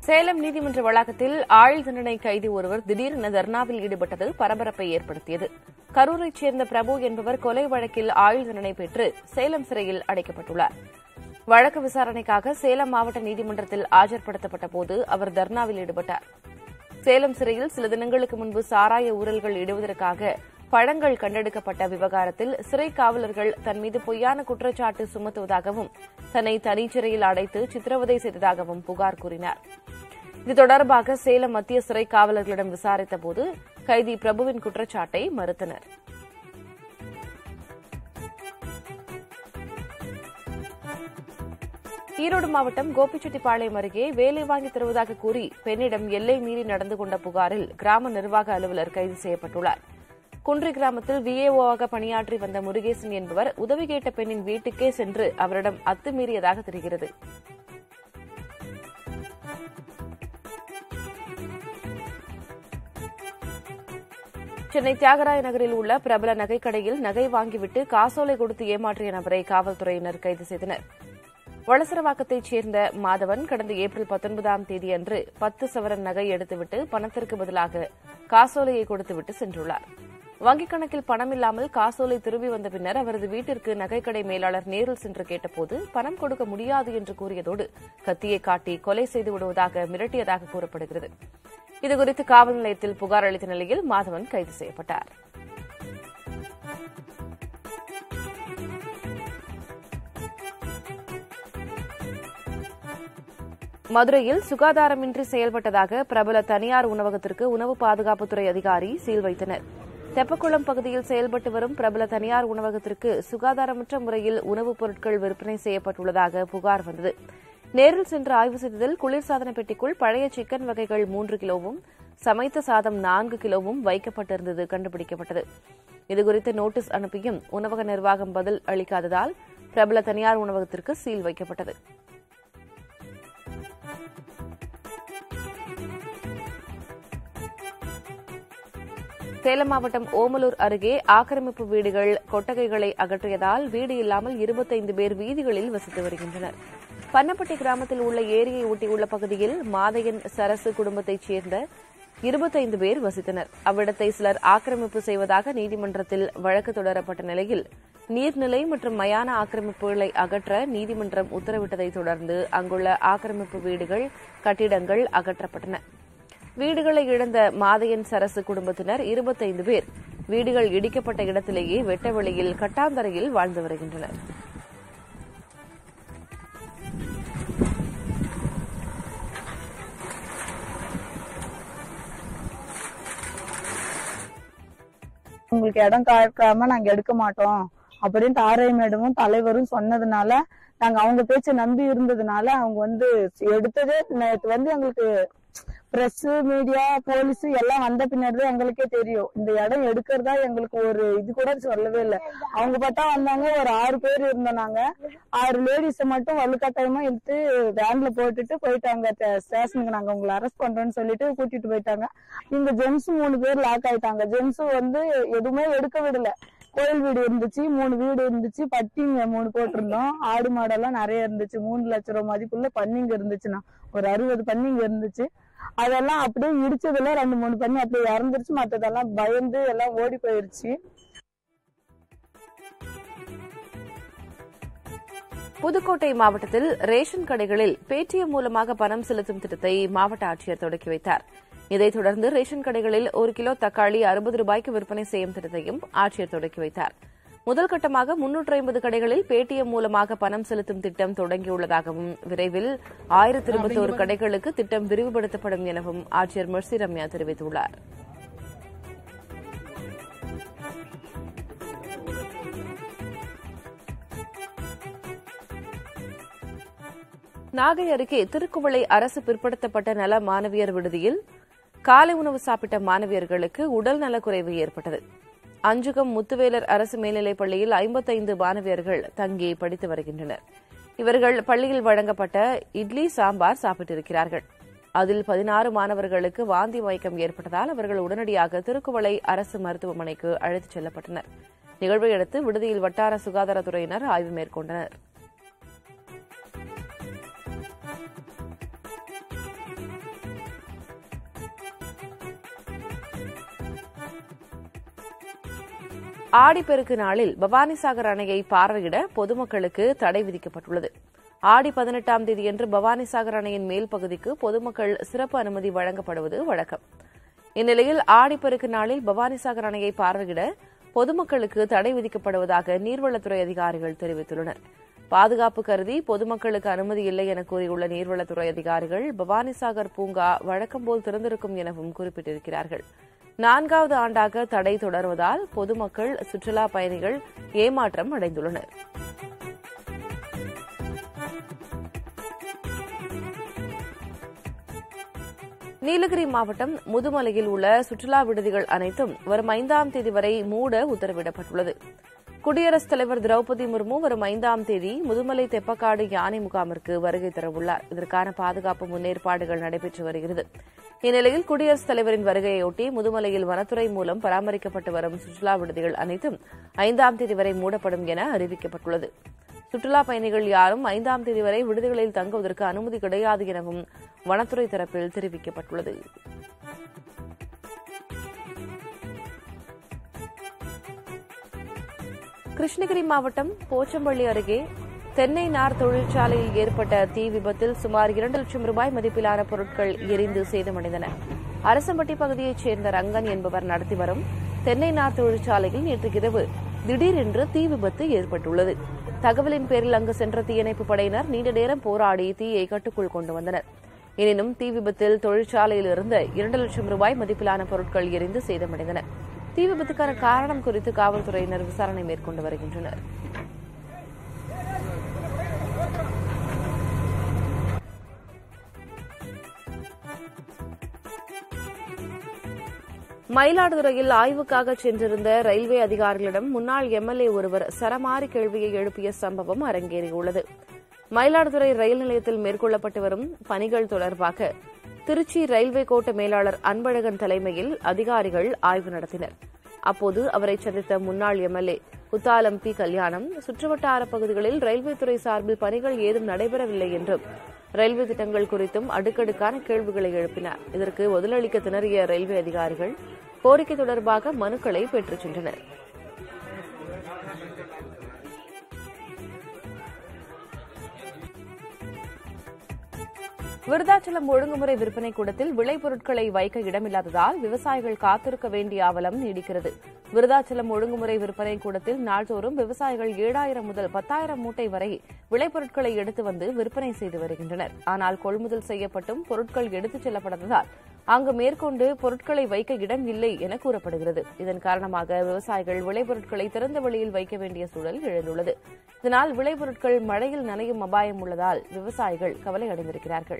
சேலம் நீதிமன்ற வளாகத்தில் ஆயுள் தண்டனை கைதி ஒருவர் திடீரென தர்ணாவில் ஈடுபட்டது பரபரப்பை ஏற்படுத்தியது கரூரைச் சேர்ந்த பிரபு என்பவர் கொலை வழக்கில் ஆயுள் தண்டனை பெற்று சேலம் சிறையில் அடைக்கப்பட்டுள்ளார் வழக்கு விசாரணைக்காக சேலம் மாவட்ட நீதிமன்றத்தில் ஆஜர்படுத்தப்பட்ட போது அவர் தர்ணாவில் ஈடுபட்டார் சேலம் சிறையில் சில தினங்களுக்கு முன்பு சாராய ஊழல்கள் இடுவதற்காக பழங்கள் கண்டெடுக்கப்பட்ட விவகாரத்தில் சிறை காவலர்கள் தன் மீது பொய்யான குற்றச்சாட்டு சுமத்துவதாகவும் தன்னை தனிச்சிறையில் அடைத்து சித்திரவதை செய்ததாகவும் புகார் கூறினார் இது தொடர்பாக சேலம் மத்திய சிறை காவலர்களிடம் விசாரித்தபோது கைதி பிரபுவின் குற்றச்சாட்டை மறுத்தனர் ஈரோடு மாவட்டம் கோபிச்செட்டிப்பாளையம் அருகே வேலை வாங்கி தருவதாக கூறி பெண்ணிடம் எல்லை மீறி நடந்து கொண்ட புகாரில் கிராம நிர்வாக அலுவலர் கைது செய்யப்பட்டுள்ளார் குன்றி கிராமத்தில் விஏஓவாக பணியாற்றி வந்த முருகேசன் என்பவர் உதவி கேட்ட பெண்ணின் வீட்டுக்கே சென்று அவரிடம் அத்துமீறியதாக தெரிகிறது சென்னை தியாகராய நகரில் உள்ள பிரபல நகைக்கடையில் நகை வாங்கிவிட்டு காசோலை கொடுத்து ஏமாற்றிய நபரை காவல்துறையினர் கைது செய்தனர் வளசரவாக்கத்தைச் சேர்ந்த மாதவன் கடந்த ஏப்ரல் பத்தொன்பதாம் தேதியன்று பத்து சவரன் நகை எடுத்துவிட்டு பணத்திற்கு பதிலாக காசோலையை கொடுத்துவிட்டு சென்றுள்ளார் வங்கிக் கணக்கில் பணம் இல்லாமல் காசோலை திரும்பி வந்த பின்னர் அவரது வீட்டிற்கு நகைக்கடை மேலாளர் நேரில் சென்று கேட்டபோது பணம் கொடுக்க முடியாது என்று கூறியதோடு கத்தியை காட்டி கொலை செய்து விடுவதாக மிரட்டியதாக கூறப்படுகிறது இதுகுறித்து காவல் நிலையத்தில் புகார் அளித்த நிலையில் மாதவன் கைது செய்யப்பட்டார் மதுரையில் சுகாதாரமின்றி செயல்பட்டதாக பிரபல தனியார் உணவகத்திற்கு உணவு பாதுகாப்புத்துறை அதிகாரி சீல் வைத்தனர் தெப்பக்குளம் பகுதியில் செயல்பட்டு வரும் பிரபல தனியார் உணவகத்திற்கு சுகாதாரமற்ற முறையில் உணவுப் பொருட்கள் விற்பனை செய்யப்பட்டுள்ளதாக புகார் வந்தது நேரில் சென்று ஆய்வு செய்ததில் குளிர்சாதன பெட்டிக்குள் பழைய சிக்கன் வகைகள் மூன்று கிலோவும் சமைத்த சாதம் நான்கு கிலோவும் வைக்கப்பட்டிருந்தது கண்டுபிடிக்கப்பட்டது இதுகுறித்து நோட்டீஸ் அனுப்பியும் உணவக நிர்வாகம் பதில் அளிக்காததால் பிரபல தனியார் உணவகத்திற்கு சீல் வைக்கப்பட்டது சேலம் மாவட்டம் ஓமலூர் அருகே ஆக்கிரமிப்பு வீடுகள் கொட்டகைகளை அகற்றியதால் வீடு இல்லாமல் இருபத்தைந்து பேர் வீதிகளில் வசித்து வருகின்றனர் பன்னப்பட்டி கிராமத்தில் உள்ள ஏரியை ஒட்டியுள்ள பகுதியில் மாதையன் சரசு குடும்பத்தைச் சேர்ந்த இருபத்தைந்து பேர் வசித்தனர் அவ்விடத்தை சிலர் ஆக்கிரமிப்பு செய்வதாக நீதிமன்றத்தில் வழக்கு தொடரப்பட்ட நிலையில் நீர்நிலை மற்றும் மயான ஆக்கிரமிப்புகளை அகற்ற நீதிமன்றம் உத்தரவிட்டதை தொடர்ந்து அங்குள்ள ஆக்கிரமிப்பு வீடுகள் கட்டிடங்கள் அகற்றப்பட்டன வீடுகளை இழந்த மாதையன் சரசு குடும்பத்தினர் இருபத்தைந்து பேர் வீடுகள் இடிக்கப்பட்ட இடத்திலேயே வெட்ட வெளியில் கட்டாந்தரையில் வாழ்ந்து வருகின்றனர் உங்களுக்கு இடம் காக்காம நாங்க எடுக்க மாட்டோம் அப்படின்ட்டு ஆர்ஐ மேடமும் தலைவரும் சொன்னதுனால நாங்க அவங்க பேச்ச நம்பி இருந்ததுனால அவங்க வந்து எடுத்ததே நேத்து வந்து எங்களுக்கு பிரஸ் மீடியா போலீஸ் எல்லாம் வந்த பின்னாடி தான் எங்களுக்கே தெரியும் இந்த இடம் எடுக்கிறதா எங்களுக்கு ஒரு இது கூட சொல்லவே இல்லை அவங்க பார்த்தா வந்தாங்க ஒரு ஆறு பேர் இருந்தோம் நாங்க ஆறு லேடிஸ மட்டும் வலுக்கட்டாயமா இழுத்து வேன்ல போட்டுட்டு போயிட்டாங்க ஸ்டேஷனுக்கு நாங்க உங்களை அரெஸ்ட் பண்றோம்னு சொல்லிட்டு கூட்டிட்டு போயிட்டாங்க இங்க ஜென்ஸ் மூணு பேர் லாக் ஆயிட்டாங்க ஜென்ஸ் வந்து எதுவுமே எடுக்க விடல கோயில் வீடு இருந்துச்சு மூணு வீடு இருந்துச்சு பட்டிங்க மூணு போட்டிருந்தோம் ஆடு மாடெல்லாம் நிறைய இருந்துச்சு மூணு லட்சம் ரூபாய் மதிப்புள்ள பன்னிங்க இருந்துச்சுண்ணா ஒரு அறுபது பன்னிங்க இருந்துச்சு அதெல்லாம் அப்படியே இடிச்சதுல ரெண்டு மூணு பண்ணி அப்படியே இறந்துருச்சு மத்ததெல்லாம் பயந்து எல்லாம் ஓடி போயிருச்சு புதுக்கோட்டை மாவட்டத்தில் ரேஷன் கடைகளில் பேடிஎம் மூலமாக பணம் செலுத்தும் திட்டத்தை மாவட்ட ஆட்சியர் தொடக்கி வைத்தார் இதைத் தொடர்ந்து ரேஷன் கடைகளில் ஒரு கிலோ தக்காளி அறுபது ரூபாய்க்கு விற்பனை செய்யும் திட்டத்தையும் ஆட்சியர் தொடக்கி வைத்தார் முதல் கட்டமாக முன்னூற்று ஐம்பது கடைகளில் பேடிஎம் மூலமாக பணம் செலுத்தும் திட்டம் தொடங்கியுள்ளதாகவும் விரைவில் ஆயிரத்தி இருபத்தோரு கடைகளுக்கு திட்டம் விரிவுபடுத்தப்படும் எனவும் ஆட்சியர் மெர்சி ரம்யா தெரிவித்துள்ளார் நாகை அருகே திருக்குவளை அரசு பிற்படுத்தப்பட்ட நல மாணவியர் விடுதியில் காலை உணவு சாப்பிட்ட மாணவியர்களுக்கு உடல் நலக்குறைவு ஏற்பட்டது அஞ்சுகம் முத்துவேலர் அரசு மேல்நிலைப் பள்ளியில் ஐம்பத்தைந்து மாணவியர்கள் தங்கி படித்து வருகின்றனர் இவர்கள் பள்ளியில் வழங்கப்பட்ட இட்லி சாம்பார் சாப்பிட்டிருக்கிறார்கள் அதில் பதினாறு மாணவர்களுக்கு வாந்தி மயக்கம் ஏற்பட்டதால் அவர்கள் உடனடியாக திருக்குவளை அரசு மருத்துவமனைக்கு அழைத்துச் செல்லப்பட்டனர் நிகழ்வை அடுத்து விடுதியில் வட்டார சுகாதாரத்துறையினர் ஆய்வு மேற்கொண்டனர் ஆடிப்பெருக்கு நாளில் பவானிசாகர் அணையை பார்வையிட பொதுமக்களுக்கு தடை விதிக்கப்பட்டுள்ளது ஆடி பதினெட்டாம் தேதியன்று பவானிசாகர் அணையின் மேல் பகுதிக்கு பொதுமக்கள் சிறப்பு அனுமதி வழங்கப்படுவது வழக்கம் இந்நிலையில் ஆடிப்பெருக்கு நாளில் பவானிசாகர் அணையை பார்வையிட பொதுமக்களுக்கு தடை விதிக்கப்படுவதாக நீர்வளத்துறை அதிகாரிகள் தெரிவித்துள்ளனர் பாதுகாப்பு கருதி பொதுமக்களுக்கு அனுமதி இல்லை என கூறியுள்ள நீர்வளத்துறை அதிகாரிகள் பவானிசாகர் பூங்கா வழக்கம்போல் திறந்திருக்கும் எனவும் குறிப்பிட்டிருக்கிறார்கள் நான்காவது ஆண்டாக தடை தொடர்வதால் பொதுமக்கள் சுற்றுலா பயணிகள் ஏமாற்றம் அடைந்துள்ளனர் நீலகிரி மாவட்டம் முதுமலையில் உள்ள சுற்றுலா விடுதிகள் அனைத்தும் வரும் ஐந்தாம் தேதி வரை மூட உத்தரவிடப்பட்டுள்ளது குடியரசுத் தலைவர் திரௌபதி முர்மு வரும் ஐந்தாம் தேதி முதுமலை தெப்பக்காடு யானை முகாமிற்கு வருகை தரவுள்ளார் இதற்கான பாதுகாப்பு முன்னேற்பாடுகள் நடைபெற்று வருகிறது இந்நிலையில் குடியரசுத் தலைவரின் வருகையொட்டி முதுமலையில் வனத்துறை மூலம் பராமரிக்கப்பட்டு வரும் சுற்றுலா விடுதிகள் அனைத்தும் ஐந்தாம் தேதி வரை மூடப்படும் என அறிவிக்கப்பட்டுள்ளது சுற்றுலா பயணிகள் யாரும் ஐந்தாம் தேதி வரை விடுதிகளில் தங்குவதற்கு அனுமதி கிடையாது எனவும் வனத்துறை தரப்பில் தெரிவிக்கப்பட்டுள்ளது கிருஷ்ணகிரி மாவட்டம் போச்சம்பள்ளி அருகே தென்னை நார் தொழிற்சாலையில் ஏற்பட்ட தீ விபத்தில் சுமார் இரண்டு லட்சம் ரூபாய் மதிப்பிலான பொருட்கள் எரிந்து சேதமடைந்தன அரசம்பட்டி பகுதியைச் சேர்ந்த ரங்கன் என்பவர் நடத்தி வரும் தென்னை நார் தொழிற்சாலையில் நேற்று இரவு திடீரென்று தீ விபத்து ஏற்பட்டுள்ளது தகவலின் பேரில் அங்கு சென்ற தீயணைப்பு படையினர் நீண்ட நேரம் போராடி தீயை கட்டுக்குள் கொண்டு வந்தனர் எனினும் தீ விபத்தில் தொழிற்சாலையில் இருந்த இரண்டு லட்சம் ரூபாய் மதிப்பிலான பொருட்கள் எரிந்து சேதமடைந்தன தீ விபத்துக்கான காரணம் குறித்து காவல்துறையினர் விசாரணை மேற்கொண்டு வருகின்றனர் மயிலாடுதுறையில் ஆய்வுக்காக சென்றிருந்த ரயில்வே அதிகாரிகளிடம் முன்னாள் எம்எல்ஏ ஒருவர் சரமாரி கேள்வியை எழுப்பிய சம்பவம் அரங்கேறியுள்ளது மயிலாடுதுறை ரயில் நிலையத்தில் மேற்கொள்ளப்பட்டு வரும் பணிகள் தொடர்பாக திருச்சி ரயில்வே கோட்ட மேலாளர் அன்பழகன் தலைமையில் அதிகாரிகள் ஆய்வு நடத்தினர் அப்போது அவரை சந்தித்த முன்னாள் எம்எல்ஏ குத்தாலம் பி கல்யாணம் சுற்றுவட்டார பகுதிகளில் ரயில்வே துறை சார்பில் பணிகள் ஏதும் நடைபெறவில்லை என்றும் ரயில்வே திட்டங்கள் குறித்தும் அடுக்கடுக்கான கேள்விகளை எழுப்பினார் இதற்கு பதிலளிக்க திணறிய ரயில்வே அதிகாரிகள் கோரிக்கை தொடர்பாக மனுக்களை பெற்றுச் சென்றனர் விருதாச்சலம் ஒழுங்குமுறை விற்பனை கூடத்தில் விளைபொருட்களை வைக்க இடமில்லாததால் விவசாயிகள் காத்திருக்க வேண்டிய அவலம் நீடிக்கிறது விருதாச்சலம் ஒழுங்குமுறை விற்பனை கூடத்தில் நாள்தோறும் விவசாயிகள் ஏழாயிரம் முதல் பத்தாயிரம் மூட்டை வரை விளைபொருட்களை எடுத்து வந்து விற்பனை செய்து வருகின்றனர் ஆனால் கொள்முதல் செய்யப்பட்டும் பொருட்கள் எடுத்துச் செல்லப்படாததால் அங்கு மேற்கொண்டு பொருட்களை வைக்க இடம் இல்லை என கூறப்படுகிறது இதன் காரணமாக விவசாயிகள் விளைபொருட்களை திறந்த வெளியில் வைக்க வேண்டிய சூழல் எழுந்துள்ளது இதனால் விளைபொருட்கள் மழையில் நனையும் அபாயம் உள்ளதால் விவசாயிகள் கவலை அடைந்திருக்கிறார்கள்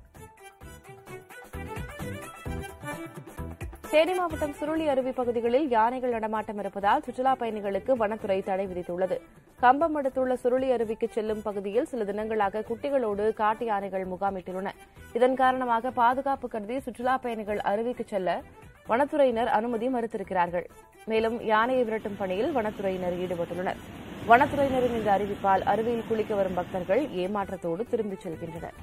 தேனி மாவட்டம் சுருளி அருவி பகுதிகளில் யானைகள் நடமாட்டம் இருப்பதால் சுற்றுலா பயணிகளுக்கு வனத்துறை தடை விதித்துள்ளது கம்பம் அடுத்துள்ள சுருளி அருவிக்கு செல்லும் பகுதியில் சில தினங்களாக குட்டிகளோடு காட்டு யானைகள் முகாமிட்டுள்ளன இதன் காரணமாக பாதுகாப்பு கருதி சுற்றுலா பயணிகள் அருவிக்கு செல்ல வனத்துறையினர் அனுமதி மறுத்திருக்கிறார்கள் மேலும் யானையை விரட்டும் பணியில் வனத்துறையினர் ஈடுபட்டுள்ளனர் வனத்துறையினரின் இந்த அறிவிப்பால் அருவியில் குளிக்க வரும் பக்தர்கள் ஏமாற்றத்தோடு திரும்பிச் செல்கின்றனர்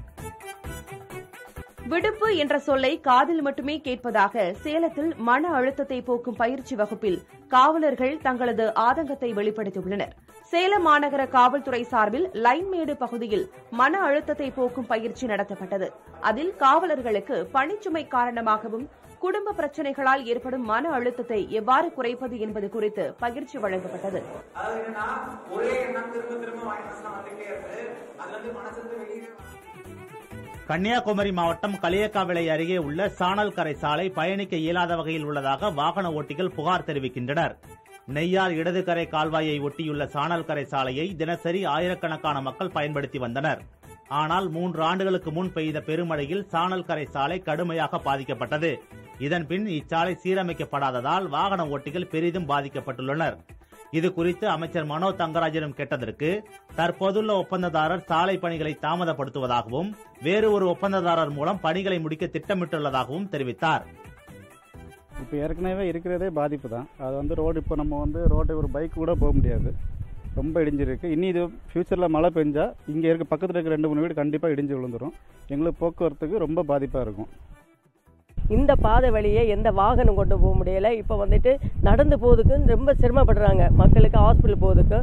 விடுப்பு என்ற சொல்லை காதில் மட்டுமே கேட்பதாக சேலத்தில் மன அழுத்தத்தை போக்கும் பயிற்சி வகுப்பில் காவலர்கள் தங்களது ஆதங்கத்தை வெளிப்படுத்தியுள்ளனர் சேலம் மாநகர காவல்துறை சார்பில் லைன்மேடு பகுதியில் மன அழுத்தத்தை போக்கும் பயிற்சி நடத்தப்பட்டது அதில் காவலர்களுக்கு பணிச்சுமை காரணமாகவும் குடும்ப பிரச்சனைகளால் ஏற்படும் மன அழுத்தத்தை எவ்வாறு குறைப்பது என்பது குறித்து பயிற்சி வழங்கப்பட்டது அதாவது என்னன்னா ஒரே எண்ணம் திரும்ப திரும்ப மைண்ட் ஃபர்ஸ்ட்ல வந்துட்டே இருக்கு அதுல இருந்து மனசு வந்து வெளியே கன்னியாகுமரி மாவட்டம் களியக்காவிளை அருகே உள்ள சாணல் கரை சாலை பயணிக்க இயலாத வகையில் உள்ளதாக வாகன ஓட்டிகள் புகார் தெரிவிக்கின்றனர் நெய்யார் இடதுகரை கால்வாயை ஒட்டியுள்ள சாணல் கரை சாலையை தினசரி ஆயிரக்கணக்கான மக்கள் பயன்படுத்தி வந்தனர் ஆனால் மூன்று ஆண்டுகளுக்கு முன் பெய்த பெருமழையில் சாணல் கரை சாலை கடுமையாக பாதிக்கப்பட்டது இதன்பின் இச்சாலை சீரமைக்கப்படாததால் வாகன ஓட்டிகள் பெரிதும் பாதிக்கப்பட்டுள்ளனர் இது குறித்து அமைச்சர் மனோ தங்கராஜிடம் கேட்டதற்கு தற்போதுள்ள ஒப்பந்ததாரர் சாலை பணிகளை தாமதப்படுத்துவதாகவும் வேறு ஒரு ஒப்பந்ததாரர் மூலம் பணிகளை முடிக்க திட்டமிட்டுள்ளதாகவும் தெரிவித்தார் இப்போ ஏற்கனவே இருக்கிறதே பாதிப்பு தான் அது வந்து ரோடு இப்போ நம்ம வந்து ரோடு ஒரு பைக் கூட போக முடியாது ரொம்ப இடிஞ்சிருக்கு இனி இது ஃப்யூச்சரில் மழை பெஞ்சா இங்கே இருக்க பக்கத்தில் இருக்க ரெண்டு மூணு வீடு கண்டிப்பாக இடிஞ்சு விழுந்துரும் எங்களுக்கு போக்குவரத்துக்கு ரொம்ப பாதிப்பாக இருக்கும் இந்த பாதை வழியே எந்த வாகனம் கொண்டு போக முடியல இப்போ வந்துட்டு நடந்து போறதுக்கு ரொம்ப சிரமப்படுறாங்க மக்களுக்கு ஹாஸ்பிட்டல் போறதுக்கு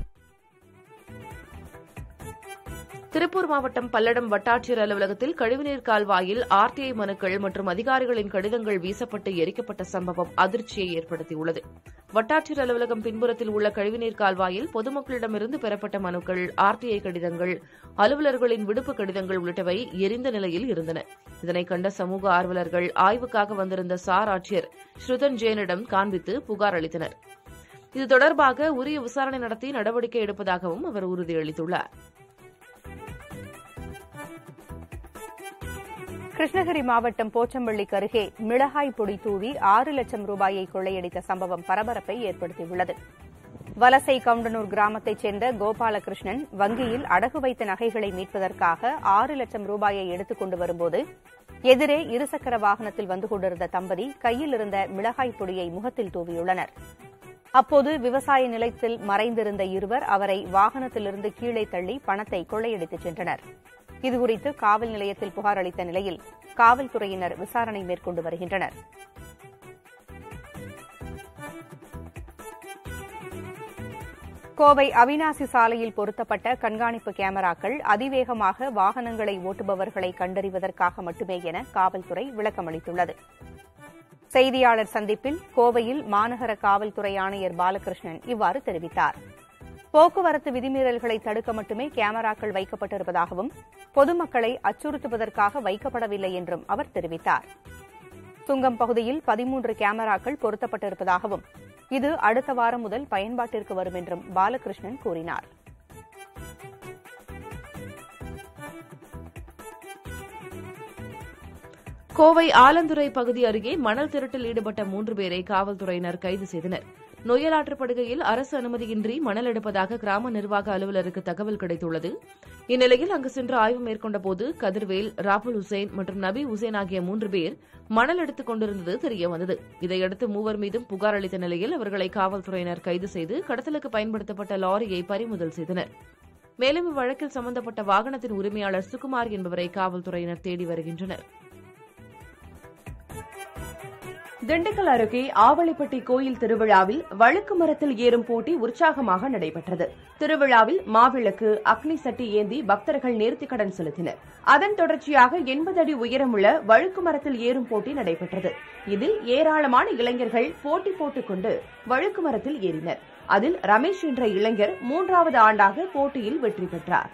திருப்பூர் மாவட்டம் பல்லடம் வட்டாட்சியர் அலுவலகத்தில் கழிவுநீர் கால்வாயில் ஆர்டிஐ மனுக்கள் மற்றும் அதிகாரிகளின் கடிதங்கள் வீசப்பட்டு எரிக்கப்பட்ட சம்பவம் அதிர்ச்சியை ஏற்படுத்தியுள்ளது வட்டாட்சியர் அலுவலகம் பின்புறத்தில் உள்ள கழிவுநீர் கால்வாயில் பொதுமக்களிடமிருந்து பெறப்பட்ட மனுக்கள் ஆர்டிஐ கடிதங்கள் அலுவலர்களின் விடுப்பு கடிதங்கள் உள்ளிட்டவை எரிந்த நிலையில் இருந்தன இதனை கண்ட சமூக ஆர்வலர்கள் ஆய்வுக்காக வந்திருந்த சார் ஆட்சியர் ஸ்ருதன் ஜெயனிடம் காண்பித்து புகார் அளித்தனர் இது தொடர்பாக உரிய விசாரணை நடத்தி நடவடிக்கை எடுப்பதாகவும் அவர் உறுதியளித்துள்ளார் கிருஷ்ணகிரி மாவட்டம் போச்சம்பள்ளிக்கு அருகே மிளகாய் பொடி தூவி ஆறு லட்சம் ரூபாயை கொள்ளையடித்த சம்பவம் பரபரப்பை ஏற்படுத்தியுள்ளது வலசை கவுண்டனூர் கிராமத்தைச் சேர்ந்த கோபாலகிருஷ்ணன் வங்கியில் அடகு வைத்த நகைகளை மீட்பதற்காக ஆறு லட்சம் ரூபாயை எடுத்துக் கொண்டு வரும்போது எதிரே இருசக்கர வாகனத்தில் வந்து கொண்டிருந்த தம்பதி கையில் இருந்த மிளகாய் பொடியை முகத்தில் தூவியுள்ளனர் அப்போது விவசாய நிலத்தில் மறைந்திருந்த இருவர் அவரை வாகனத்திலிருந்து கீழே தள்ளி பணத்தை கொள்ளையடித்துச் சென்றனர் இதுகுறித்து காவல் நிலையத்தில் புகார் அளித்த நிலையில் காவல்துறையினர் விசாரணை மேற்கொண்டு வருகின்றனர் கோவை அவினாசி சாலையில் பொருத்தப்பட்ட கண்காணிப்பு கேமராக்கள் அதிவேகமாக வாகனங்களை ஓட்டுபவர்களை கண்டறிவதற்காக மட்டுமே என காவல்துறை விளக்கமளித்துள்ளது செய்தியாளர் சந்திப்பில் கோவையில் மாநகர காவல்துறை ஆணையர் பாலகிருஷ்ணன் இவ்வாறு தெரிவித்தார் போக்குவரத்து விதிமீறல்களை தடுக்க மட்டுமே கேமராக்கள் வைக்கப்பட்டிருப்பதாகவும் பொதுமக்களை அச்சுறுத்துவதற்காக வைக்கப்படவில்லை என்றும் அவர் தெரிவித்தார் சுங்கம் பகுதியில் பதிமூன்று கேமராக்கள் பொருத்தப்பட்டிருப்பதாகவும் இது அடுத்த வாரம் முதல் பயன்பாட்டிற்கு வரும் என்றும் பாலகிருஷ்ணன் கூறினார் கோவை ஆலந்துறை பகுதி அருகே மணல் திருட்டில் ஈடுபட்ட மூன்று பேரை காவல்துறையினர் கைது செய்தனர் நொய்யலாற்றுப்படுகையில் அரசு அனுமதியின்றி மணல் எடுப்பதாக கிராம நிர்வாக அலுவலருக்கு தகவல் கிடைத்துள்ளது இந்நிலையில் அங்கு சென்று ஆய்வு மேற்கொண்டபோது கதிர்வேல் ராபுல் ஹுசேன் மற்றும் நபி ஹுசேன் ஆகிய மூன்று பேர் மணல் எடுத்துக் கொண்டிருந்தது தெரியவந்தது இதையடுத்து மூவர் மீதும் புகார் அளித்த நிலையில் அவர்களை காவல்துறையினர் கைது செய்து கடத்தலுக்கு பயன்படுத்தப்பட்ட லாரியை பறிமுதல் செய்தனர் மேலும் இவ்வழக்கில் சம்பந்தப்பட்ட வாகனத்தின் உரிமையாளர் சுகுமார் என்பவரை காவல்துறையினர் தேடி வருகின்றனர் திண்டுக்கல் அருகே ஆவளிப்பட்டி கோயில் திருவிழாவில் வழுக்கு மரத்தில் ஏறும் போட்டி உற்சாகமாக நடைபெற்றது திருவிழாவில் மாவிளக்கு அக்னி சட்டி ஏந்தி பக்தர்கள் நேர்த்திக்கடன் செலுத்தினர் அதன் தொடர்ச்சியாக எண்பது அடி உயரமுள்ள வழுக்கு மரத்தில் ஏறும் போட்டி நடைபெற்றது இதில் ஏராளமான இளைஞர்கள் போட்டி போட்டுக் கொண்டு வழுக்கு மரத்தில் ஏறினர் அதில் ரமேஷ் என்ற இளைஞர் மூன்றாவது ஆண்டாக போட்டியில் வெற்றி பெற்றார்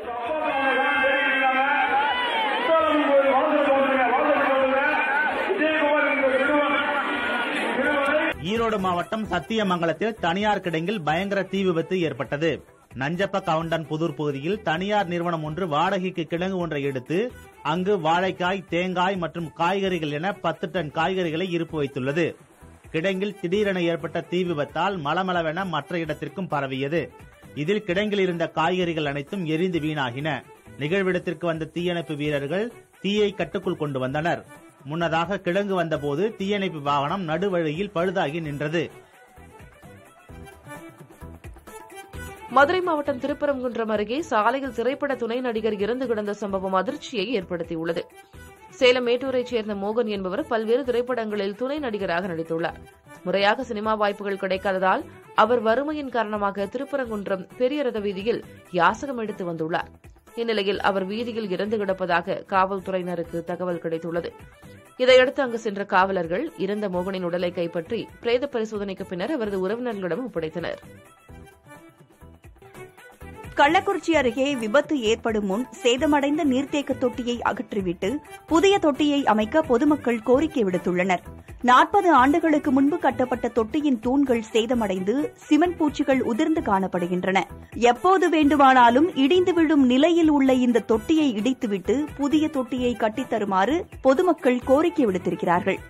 ஈரோடு மாவட்டம் சத்தியமங்கலத்தில் தனியார் கிடங்கில் பயங்கர தீ விபத்து ஏற்பட்டது நஞ்சப்ப கவுண்டன் புதூர் பகுதியில் தனியார் நிறுவனம் ஒன்று வாடகைக்கு கிடங்கு ஒன்றை எடுத்து அங்கு வாழைக்காய் தேங்காய் மற்றும் காய்கறிகள் என பத்து டன் காய்கறிகளை இருப்பு வைத்துள்ளது கிடங்கில் திடீரென ஏற்பட்ட தீ விபத்தால் மலமளவென மற்ற இடத்திற்கும் பரவியது இதில் கிடங்கில் இருந்த காய்கறிகள் அனைத்தும் எரிந்து வீணாகின நிகழ்விடத்திற்கு வந்த தீயணைப்பு வீரர்கள் தீயை கட்டுக்குள் கொண்டு வந்தனர் முன்னதாக கிடங்கு வந்தபோது தீயணைப்பு வாகனம் நடுவழியில் பழுதாகி நின்றது மதுரை மாவட்டம் திருப்பரங்குன்றம் அருகே சாலையில் திரைப்பட துணை நடிகர் இறந்து கிடந்த சம்பவம் அதிர்ச்சியை ஏற்படுத்தியுள்ளது சேலம் மேட்டூரைச் சேர்ந்த மோகன் என்பவர் பல்வேறு திரைப்படங்களில் துணை நடிகராக நடித்துள்ளார் முறையாக சினிமா வாய்ப்புகள் கிடைக்காததால் அவர் வறுமையின் காரணமாக திருப்பரங்குன்றம் பெரிய ரத வீதியில் யாசகம் எடுத்து வந்துள்ளார் இந்நிலையில் அவர் வீதியில் இறந்து கிடப்பதாக காவல்துறையினருக்கு தகவல் கிடைத்துள்ளது இதையடுத்து அங்கு சென்ற காவலர்கள் இறந்த மோகனின் உடலை கைப்பற்றி பிரேத பரிசோதனைக்கு பின்னர் அவரது உறவினர்களிடம் ஒப்படைத்தனர் கள்ளக்குறிச்சி அருகே விபத்து ஏற்படும் முன் சேதமடைந்த நீர்த்தேக்க தொட்டியை அகற்றிவிட்டு புதிய தொட்டியை அமைக்க பொதுமக்கள் கோரிக்கை விடுத்துள்ளனர் நாற்பது ஆண்டுகளுக்கு முன்பு கட்டப்பட்ட தொட்டியின் தூண்கள் சேதமடைந்து சிமெண்ட் பூச்சிகள் உதிர்ந்து காணப்படுகின்றன எப்போது வேண்டுமானாலும் இடிந்து விழும் நிலையில் உள்ள இந்த தொட்டியை இடித்துவிட்டு புதிய தொட்டியை கட்டித்தருமாறு பொதுமக்கள் கோரிக்கை விடுத்திருக்கிறார்கள்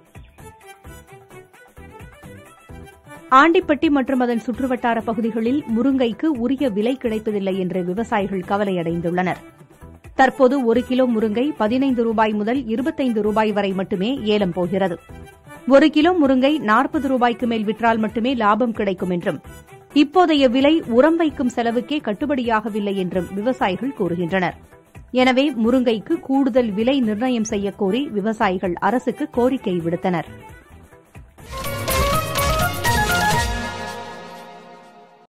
ஆண்டிப்பட்டி மற்றும் அதன் சுற்றுவட்டார பகுதிகளில் முருங்கைக்கு உரிய விலை கிடைப்பதில்லை என்று விவசாயிகள் கவலையடைந்துள்ளனர் தற்போது ஒரு கிலோ முருங்கை பதினைந்து ரூபாய் முதல் இருபத்தைந்து ரூபாய் வரை மட்டுமே ஏலம் போகிறது ஒரு கிலோ முருங்கை நாற்பது ரூபாய்க்கு மேல் விற்றால் மட்டுமே லாபம் கிடைக்கும் என்றும் இப்போதைய விலை உரம் வைக்கும் செலவுக்கே கட்டுப்படியாகவில்லை என்றும் விவசாயிகள் கூறுகின்றனர் எனவே முருங்கைக்கு கூடுதல் விலை நிர்ணயம் செய்யக்கோரி விவசாயிகள் அரசுக்கு கோரிக்கை விடுத்தனர்